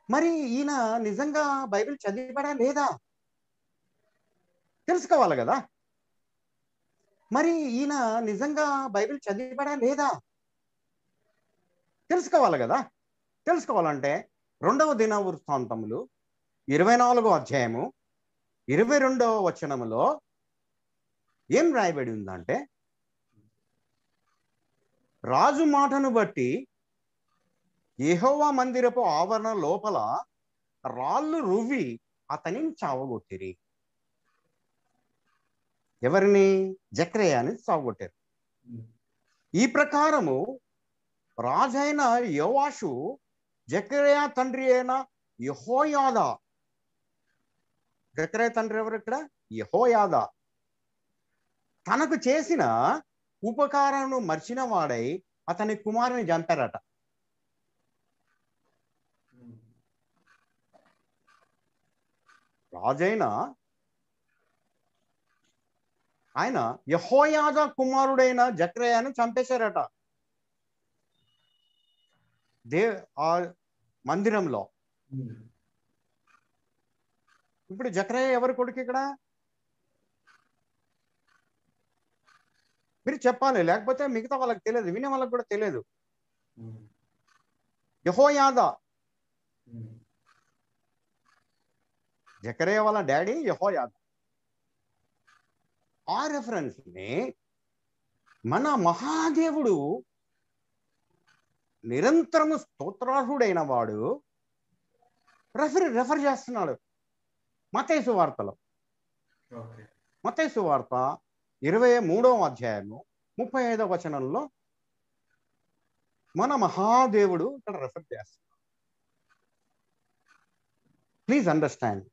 మరి ఈయన నిజంగా బైబిల్ చదివాడా లేదా తెలుసుకోవాలి కదా మరి ఈయన నిజంగా బైబిల్ చదివాడా లేదా తెలుసుకోవాలి కదా తెలుసుకోవాలంటే రెండవ దిన వృత్తాంతములు ఇరవై నాలుగో అధ్యాయము ఇరవై రెండవ వచనములో ఏం రాయబడి ఉందంటే రాజు మాటను బట్టి యెహోవా మందిరపు ఆవరణ లోపల రాళ్ళు రువ్వి అతనిని చావగొట్టిరి ఎవరిని జక్రయాని చావగొట్టారు ఈ ప్రకారము రాజైన యోవాషు జక్రయా తండ్రి అయిన యహోయాద జక్రయ తండ్రి ఎవరు ఇక్కడ యహోయాద తనకు చేసిన ఉపకారమును మర్చిన వాడై అతని కుమారుని చంపారట రాజైన ఆయన యహోయాద కుమారుడైన జక్రయాను చంపేశారట దే ఆ మందిరంలో ఇప్పుడు జక్రయ్య ఎవరి కొడుకు ఇక్కడ మీరు చెప్పాలి లేకపోతే మిగతా వాళ్ళకి తెలియదు వినే వాళ్ళకి కూడా తెలియదు యహోయాద జకరయ్య వాళ్ళ డాడీ యహోయాద ఆ రెఫరెన్స్ ని మన మహాదేవుడు నిరంతరము స్తోత్రార్హుడైన వాడు రెఫర్ రెఫర్ చేస్తున్నాడు మతేసు వార్తలో ఓకే మతేసు వార్త ఇరవై మూడవ అధ్యాయము ముప్పై ఐదవ వచనంలో మన మహాదేవుడు ఇక్కడ రెఫర్ చేస్తున్నాడు ప్లీజ్ అండర్స్టాండ్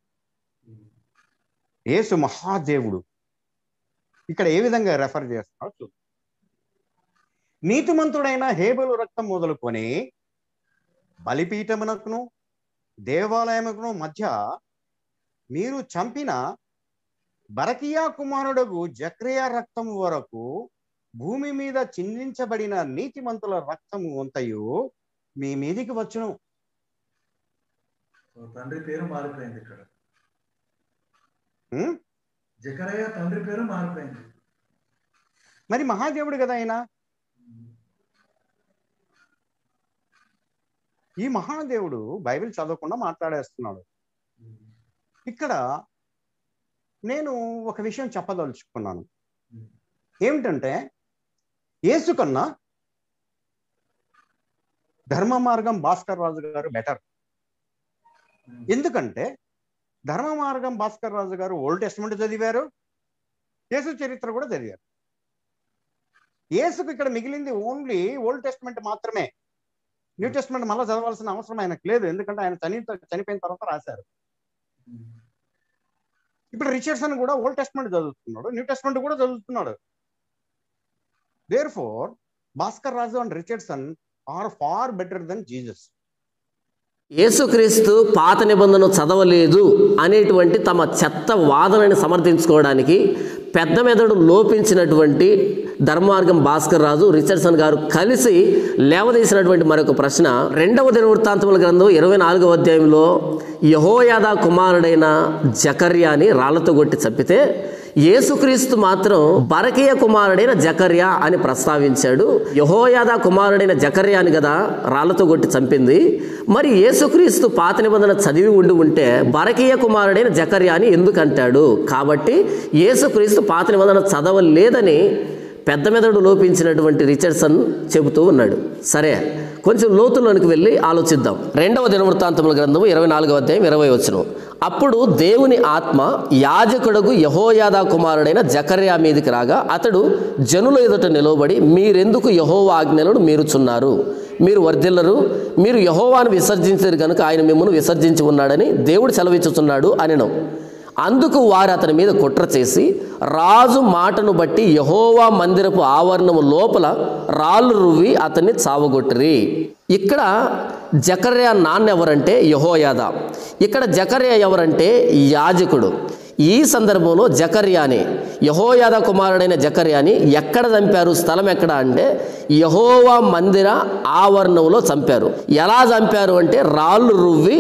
యేసు మహాదేవుడు ఇక్కడ ఏ విధంగా రెఫర్ చేస్తున్నాడో చూద్దాం నీతిమంతుడైన హేబెలు రక్తం మొదలుకొని బలిపీఠమునకును దేవాలయముకును మధ్య మీరు చంపిన బరకియా కుమారుడుగు జక్రియా రక్తం వరకు భూమి మీద చిందించబడిన నీతిమంతుల రక్తము వంతయు మీ మీదికి వచ్చును సో తండ్రి పేరు మారిపోయింది ఇక్కడ ఉం? జకరయ్య తండ్రి పేరు మారిపోయింది మరి మహాదేవుడు కదా ఆయన ఈ మహాదేవుడు బైబిల్ చదవకుండా మాట్లాడేస్తున్నాడు ఇక్కడ నేను ఒక విషయం చెప్పదలుచుకున్నాను ఏమిటంటే యేసు కన్నా ధర్మ మార్గం భాస్కర్ రాజు గారు బెటర్ ఎందుకంటే ధర్మ మార్గం భాస్కర్ రాజు గారు ఓల్డ్ టెస్ట్మెంట్ చదివారు యేసు చరిత్ర కూడా చదివారు యేసుకు ఇక్కడ మిగిలింది ఓన్లీ ఓల్డ్ టెస్ట్మెంట్ మాత్రమే న్యూ టెస్ట్మెంట్ మళ్ళీ చదవాల్సిన అవసరం ఆయనకు లేదు ఎందుకంటే ఆయన చని చనిపోయిన తర్వాత రాశారు ఇప్పుడు రిచర్డ్సన్ కూడా ఓల్డ్ టెస్ట్మెంట్ చదువుతున్నాడు న్యూ టెస్ట్మెంట్ కూడా చదువుతున్నాడు therefore Bhaskar Raju and Richardson are far better than Jesus యేసుక్రీస్తు పాత నిబంధన చదవలేదు అనేటువంటి తమ చెత్త వాదనని సమర్థించుకోవడానికి పెద్ద మెదడు లోపించినటువంటి ధర్మార్గం భాస్కర్ రాజు రిచర్డ్సన్ గారు కలిసి లేవదీసినటువంటి మరొక ప్రశ్న రెండవ దినవృత్తాంతముల గ్రంథం ఇరవై నాలుగవ అధ్యాయంలో యహోయాద కుమారుడైన జకర్యాని రాళ్లతో కొట్టి చంపితే యేసుక్రీస్తు మాత్రం బరకీయ కుమారుడైన జకర్యా అని ప్రస్తావించాడు యహోయాద కుమారుడైన జకర్యాని కదా రాళ్లతో కొట్టి చంపింది మరి యేసుక్రీస్తు పాత నిబంధన చదివి ఉండి ఉంటే బరకీయ కుమారుడైన జకర్యా అని ఎందుకు అంటాడు కాబట్టి యేసుక్రీస్తు పాత నిబంధన చదవలేదని పెద్ద మెదడు లోపించినటువంటి రిచర్డ్సన్ చెబుతూ ఉన్నాడు సరే కొంచెం లోతులోనికి వెళ్ళి ఆలోచిద్దాం రెండవ దినవృత్తాంతముల గ్రంథము ఇరవై నాలుగవ అధ్యాయం ఇరవై వచనం అప్పుడు దేవుని ఆత్మ యాజకుడగు యహోయాదా కుమారుడైన జకర్యా మీదికి రాగా అతడు జనుల ఎదుట నిలవబడి మీరెందుకు యహోవా ఆజ్ఞలను మీరుచున్నారు మీరు వర్ధిల్లరు మీరు యహోవాను విసర్జించారు కనుక ఆయన మిమ్మల్ని విసర్జించి ఉన్నాడని దేవుడు సెలవిచ్చుచున్నాడు అనిను అందుకు వారు అతని మీద కుట్ర చేసి రాజు మాటను బట్టి యహోవా మందిరపు ఆవరణము లోపల రాళ్ళు రువ్వి అతన్ని చావగొట్టిరి ఇక్కడ జకర్య నాన్న ఎవరంటే యహోయాద ఇక్కడ జకర్య ఎవరంటే యాజకుడు ఈ సందర్భంలో జకర్యాని యహోయాద కుమారుడైన జకర్యాని ఎక్కడ చంపారు స్థలం ఎక్కడ అంటే యహోవా మందిర ఆవరణంలో చంపారు ఎలా చంపారు అంటే రాళ్ళు రువ్వి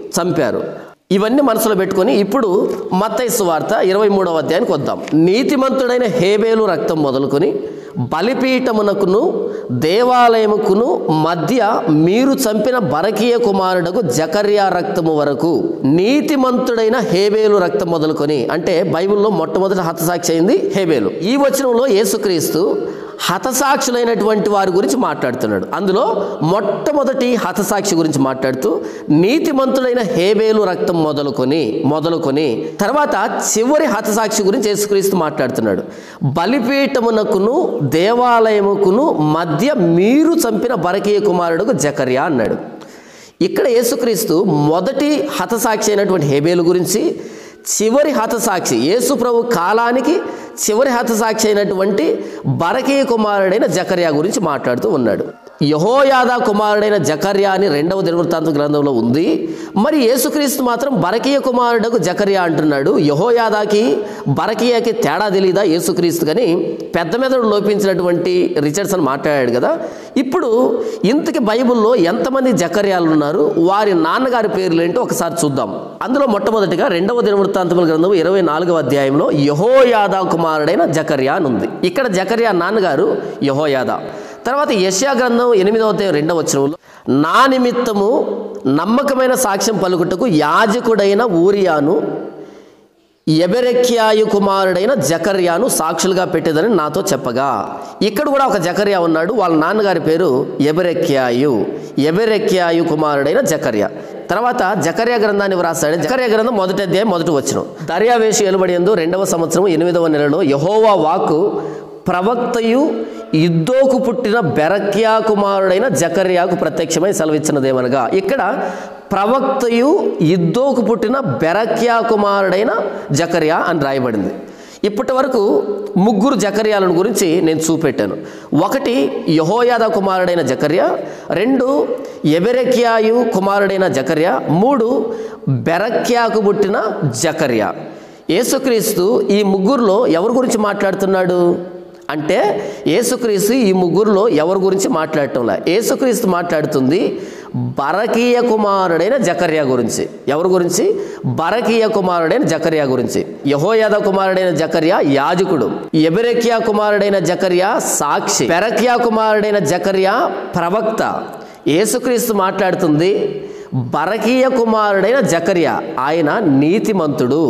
చంపారు ఇవన్నీ మనసులో పెట్టుకొని ఇప్పుడు మత్తైసు వార్త ఇరవై మూడవ అధ్యాయానికి వద్దాం నీతిమంతుడైన హేబేలు రక్తం మొదలుకొని బలిపీఠమునకును దేవాలయముకును మధ్య మీరు చంపిన బరకీయ కుమారుడకు జకర్యా రక్తము వరకు నీతిమంతుడైన హేబేలు రక్తం మొదలుకొని అంటే బైబిల్లో మొట్టమొదటి హతసాక్షి అయింది హేబేలు ఈ వచనంలో యేసుక్రీస్తు హతసాక్షులైనటువంటి వారి గురించి మాట్లాడుతున్నాడు అందులో మొట్టమొదటి హతసాక్షి గురించి మాట్లాడుతూ నీతిమంతుడైన హేబేలు రక్తం మొదలుకొని మొదలుకొని తర్వాత చివరి హతసాక్షి గురించి యేసుక్రీస్తు మాట్లాడుతున్నాడు బలిపీఠమునకును దేవాలయముకును మధ్య మీరు చంపిన బరకీయ కుమారుడుకు జకర్యా అన్నాడు ఇక్కడ యేసుక్రీస్తు మొదటి హతసాక్షి అయినటువంటి హేబేలు గురించి చివరి హతసాక్షి యేసు ప్రభు కాలానికి చివరి హతసాక్షి అయినటువంటి బరకీయ కుమారుడైన జకర్యా గురించి మాట్లాడుతూ ఉన్నాడు యహోయాదా కుమారుడైన జకర్యా అని రెండవ దినవృత్తాంత గ్రంథంలో ఉంది మరి యేసుక్రీస్తు మాత్రం బరకీయ కుమారుడకు జకర్యా అంటున్నాడు యహోయాదాకి బరకీయాకి తేడా తెలీదా యేసుక్రీస్తు కానీ పెద్ద మెదడు లోపించినటువంటి రిచర్డ్సన్ మాట్లాడాడు కదా ఇప్పుడు ఇంతకి బైబిల్లో ఎంతమంది జకర్యాలు ఉన్నారు వారి నాన్నగారి పేర్లు ఏంటో ఒకసారి చూద్దాం అందులో మొట్టమొదటిగా రెండవ దినవృత్తాంతముల గ్రంథం ఇరవై నాలుగవ అధ్యాయంలో యహోయాదా కుమారుడైన జకర్యా అని ఉంది ఇక్కడ జకర్యా నాన్నగారు యహోయాదా తర్వాత యశ్యా గ్రంథం ఎనిమిదవ అధ్యాయం రెండవ వచనంలో నా నిమిత్తము నమ్మకమైన సాక్ష్యం పలుకుటకు యాజకుడైన ఊరియాను ఎబెరెక్యాయు కుమారుడైన జకర్యాను సాక్షులుగా పెట్టేదని నాతో చెప్పగా ఇక్కడ కూడా ఒక జకర్యా ఉన్నాడు వాళ్ళ నాన్నగారి పేరు ఎబెరెక్యాయు ఎబెరెక్యాయు కుమారుడైన జకర్యా తర్వాత జకర్యా గ్రంథాన్ని వ్రాస్తాడు జకర్యా గ్రంథం మొదటి అధ్యాయం మొదటి వచ్చిన దర్యావేషి ఎలుబడియందు రెండవ సంవత్సరం ఎనిమిదవ నెలలో యహోవా వాక్కు ప్రవక్తయు ఇద్దోకు పుట్టిన బెరక్యా కుమారుడైన జకర్యాకు ప్రత్యక్షమై సెలవిచ్చినదేమనగా ఇక్కడ ప్రవక్తయు ఇద్దోకు పుట్టిన బెరక్యా కుమారుడైన జకర్యా అని రాయబడింది ఇప్పటి వరకు ముగ్గురు జకర్యాలను గురించి నేను చూపెట్టాను ఒకటి యహోయాద కుమారుడైన జకర్య రెండు ఎబెరెక్యాయు కుమారుడైన జకర్య మూడు బెరక్యాకు పుట్టిన జకర్య యేసుక్రీస్తు ఈ ముగ్గురులో ఎవరి గురించి మాట్లాడుతున్నాడు అంటే యేసుక్రీస్తు ఈ ముగ్గురులో ఎవరి గురించి మాట్లాడటంలా యేసుక్రీస్తు మాట్లాడుతుంది బరకీయ కుమారుడైన జకర్యా గురించి ఎవరి గురించి బరకీయ కుమారుడైన జకర్యా గురించి యహోయాద కుమారుడైన జకర్యా యాజకుడు ఎబెరెక్యా కుమారుడైన జకర్యా సాక్షి పెరక్యా కుమారుడైన జకర్యా ప్రవక్త యేసుక్రీస్తు మాట్లాడుతుంది బరకీయ కుమారుడైన జకర్యా ఆయన నీతిమంతుడు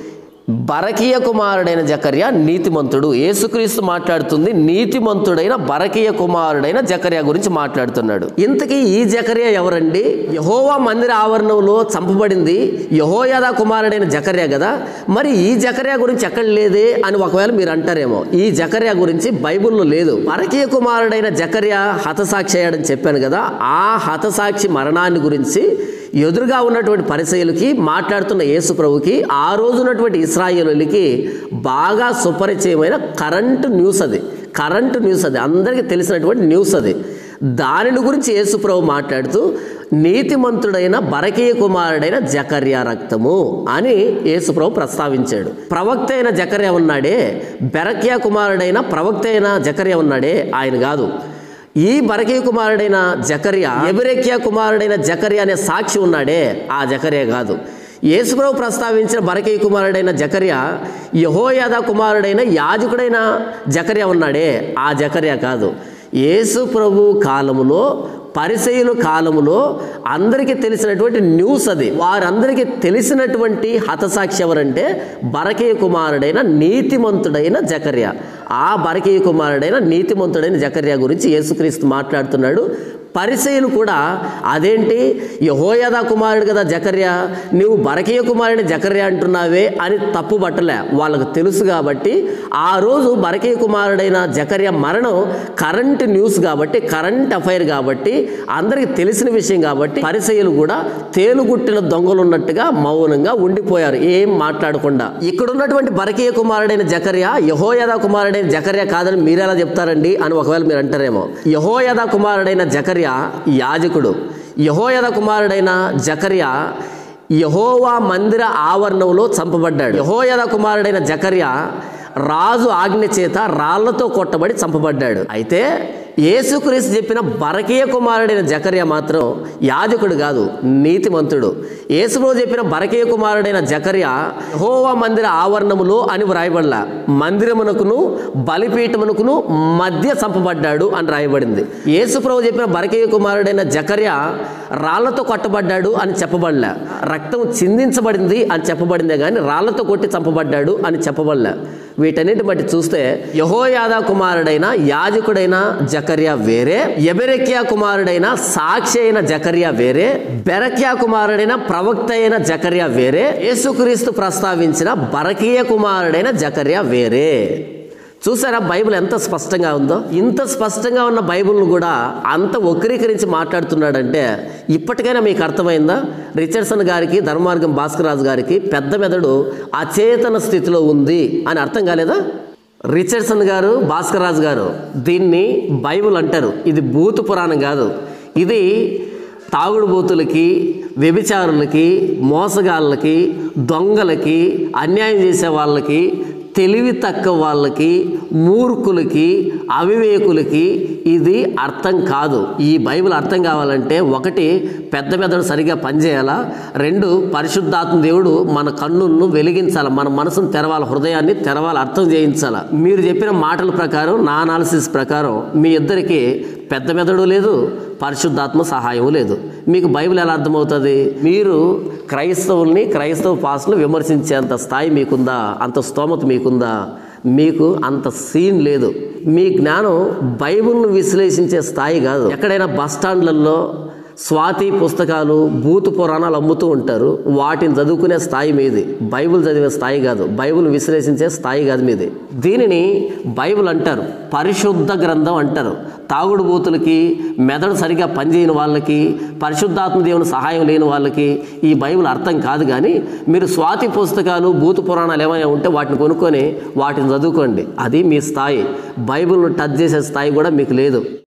బరకీయ కుమారుడైన జకర్య నీతిమంతుడు యేసుక్రీస్తు మాట్లాడుతుంది నీతిమంతుడైన బరకీయ కుమారుడైన జకర్య గురించి మాట్లాడుతున్నాడు ఇంతకీ ఈ జకర్య ఎవరండి యహోవా మందిర ఆవరణంలో చంపబడింది యహోయాదా కుమారుడైన జకర్య కదా మరి ఈ జకర్య గురించి ఎక్కడ లేదే అని ఒకవేళ మీరు అంటారేమో ఈ జకర్య గురించి బైబిల్లో లేదు బరకీయ కుమారుడైన జకర్య హతసాక్షి అయ్యాడని చెప్పాను కదా ఆ హతసాక్షి మరణాన్ని గురించి ఎదురుగా ఉన్నటువంటి పరిచయులకి మాట్లాడుతున్న యేసు ప్రభుకి ఆ రోజు ఉన్నటువంటి ఇస్రాయేలులకి బాగా సుపరిచయమైన కరెంటు న్యూస్ అది కరెంటు న్యూస్ అది అందరికీ తెలిసినటువంటి న్యూస్ అది దానిని గురించి యేసు ప్రభు మాట్లాడుతూ నీతిమంతుడైన బరకీయ కుమారుడైన జకర్యా రక్తము అని యేసు ప్రభు ప్రస్తావించాడు ప్రవక్త అయిన జకర్య ఉన్నాడే బెరక్యా కుమారుడైన ప్రవక్త అయిన జకర్య ఉన్నాడే ఆయన కాదు ఈ బరకీ కుమారుడైన జకర్య ఎబిరెక్యా కుమారుడైన జకర్య అనే సాక్షి ఉన్నాడే ఆ జకర్య కాదు యేసుప్రభు ప్రస్తావించిన బరకీ కుమారుడైన జకర్య యహోయాద కుమారుడైన యాజకుడైన జకర్య ఉన్నాడే ఆ జకర్య కాదు యేసు ప్రభు కాలములో పరిసయుల కాలములో అందరికీ తెలిసినటువంటి న్యూస్ అది వారందరికీ తెలిసినటువంటి హతసాక్షి ఎవరంటే బరకీయ కుమారుడైన నీతిమంతుడైన జకర్య ఆ బరకీయ కుమారుడైన నీతిమంతుడైన జకర్య గురించి యేసుక్రీస్తు మాట్లాడుతున్నాడు పరిసయులు కూడా అదేంటి యహోయదా కుమారుడు కదా జకర్య నువ్వు బరకీయ కుమారుని జకర్య అంటున్నావే అని తప్పు పట్టలే వాళ్ళకు తెలుసు కాబట్టి ఆ రోజు బరకీయ కుమారుడైన జకర్య మరణం కరెంట్ న్యూస్ కాబట్టి కరెంట్ అఫైర్ కాబట్టి అందరికీ తెలిసిన విషయం కాబట్టి పరిసయులు కూడా తేలుగుట్టిన దొంగలు ఉన్నట్టుగా మౌనంగా ఉండిపోయారు ఏం మాట్లాడకుండా ఇక్కడ ఉన్నటువంటి బరకీయ కుమారుడైన జకర్య యహోయదా కుమారుడైన జకర్య కాదని మీరెలా చెప్తారండి అని ఒకవేళ మీరు అంటారేమో యహోయదా కుమారుడైన జకర్య యాజకుడు యహోయద కుమారుడైన జకర్య యహోవా మందిర ఆవరణంలో చంపబడ్డాడు యహోయద కుమారుడైన జకర్య రాజు ఆజ్ఞ చేత రాళ్లతో కొట్టబడి చంపబడ్డాడు అయితే యేసుక్రీస్తు చెప్పిన బరకీయ కుమారుడైన జకర్య మాత్రం యాజకుడు కాదు నీతిమంతుడు యేసుప్రభు చెప్పిన బరకీయ కుమారుడైన జకర్య హోవా మందిర ఆవరణములో అని వ్రాయబడలా మందిరమునకును బలిపీఠమునకును మధ్య చంపబడ్డాడు అని రాయబడింది యేసుప్రభు చెప్పిన బరకీయ కుమారుడైన జకర్య రాళ్లతో కొట్టబడ్డాడు అని చెప్పబడలే రక్తం చిందించబడింది అని చెప్పబడిందే కానీ రాళ్లతో కొట్టి చంపబడ్డాడు అని చెప్పబడలే వీటన్నిటి బట్టి చూస్తే యహోయాదా కుమారుడైన యాజకుడైన జకర్యా వేరే ఎబెరెక్యా కుమారుడైన సాక్షి అయిన జకర్యా వేరే బెరక్యా కుమారుడైన ప్రవక్త అయిన జకర్యా వేరే యేసుక్రీస్తు ప్రస్తావించిన బరకీయ కుమారుడైన జకర్యా వేరే చూసారా బైబిల్ ఎంత స్పష్టంగా ఉందో ఇంత స్పష్టంగా ఉన్న బైబిల్ను కూడా అంత వక్రీకరించి మాట్లాడుతున్నాడంటే ఇప్పటికైనా మీకు అర్థమైందా రిచర్డ్సన్ గారికి ధర్మార్గం భాస్కర్ రాజు గారికి పెద్ద మెదడు అచేతన స్థితిలో ఉంది అని అర్థం కాలేదా రిచర్డ్సన్ గారు భాస్కర్ రాజు గారు దీన్ని బైబిల్ అంటారు ఇది భూత పురాణం కాదు ఇది తాగుడు బూతులకి వ్యభిచారులకి మోసగాళ్ళకి దొంగలకి అన్యాయం చేసే వాళ్ళకి తెలివి తక్కువ వాళ్ళకి మూర్ఖులకి అవివేకులకి ఇది అర్థం కాదు ఈ బైబిల్ అర్థం కావాలంటే ఒకటి పెద్ద మెదడు సరిగా పనిచేయాలా రెండు పరిశుద్ధాత్మ దేవుడు మన కన్నులను వెలిగించాలి మన మనసును తెరవాలి హృదయాన్ని తెరవాలి అర్థం చేయించాలి మీరు చెప్పిన మాటల ప్రకారం నా అనాలిసిస్ ప్రకారం మీ ఇద్దరికి పెద్ద మెదడు లేదు పరిశుద్ధాత్మ సహాయం లేదు మీకు బైబిల్ ఎలా అర్థమవుతుంది మీరు క్రైస్తవుల్ని క్రైస్తవ పాస్టులు విమర్శించేంత స్థాయి మీకుందా అంత స్తోమత మీకుందా మీకు అంత సీన్ లేదు మీ జ్ఞానం బైబిల్ను విశ్లేషించే స్థాయి కాదు ఎక్కడైనా బస్ స్టాండ్లలో స్వాతి పుస్తకాలు భూత పురాణాలు అమ్ముతూ ఉంటారు వాటిని చదువుకునే స్థాయి మీది బైబిల్ చదివే స్థాయి కాదు బైబిల్ విశ్లేషించే స్థాయి కాదు మీది దీనిని బైబిల్ అంటారు పరిశుద్ధ గ్రంథం అంటారు తాగుడు బూతులకి మెదడు సరిగా పనిచేయని వాళ్ళకి పరిశుద్ధాత్మ దేవుని సహాయం లేని వాళ్ళకి ఈ బైబిల్ అర్థం కాదు కానీ మీరు స్వాతి పుస్తకాలు భూత పురాణాలు ఏమైనా ఉంటే వాటిని కొనుక్కొని వాటిని చదువుకోండి అది మీ స్థాయి బైబిల్ను టచ్ చేసే స్థాయి కూడా మీకు లేదు